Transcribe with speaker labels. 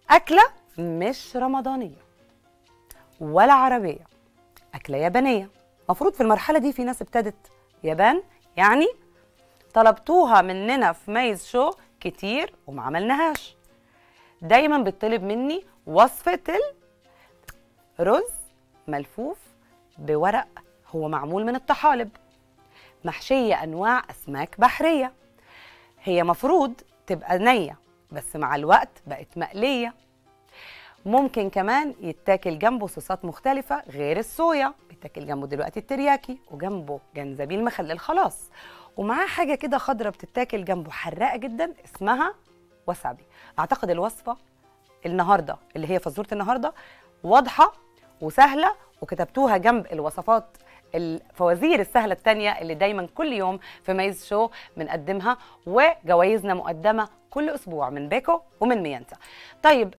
Speaker 1: أكلة مش رمضانية ولا عربية أكلة يابانية مفروض في المرحلة دي في ناس ابتدت يابان يعني طلبتوها مننا في ميز شو كتير وما عملناهاش دايما بيطلب مني وصفة الرز ملفوف بورق هو معمول من الطحالب محشية أنواع أسماك بحرية هي مفروض تبقى نية بس مع الوقت بقت مقلية ممكن كمان يتاكل جنبه صوصات مختلفة غير الصويا بيتاكل جنبه دلوقتي الترياكي وجنبه جنزبيل مخلل خلاص ومعاه حاجة كده خضرة بتتاكل جنبه حراقة جدا اسمها وسابي أعتقد الوصفة النهاردة اللي هي فزورة النهاردة واضحة وسهلة وكتبتوها جنب الوصفات الفوازير السهلة التانية اللي دايما كل يوم في ميز شو بنقدمها وجوائزنا مقدمة كل أسبوع من بيكو ومن ميانتا طيب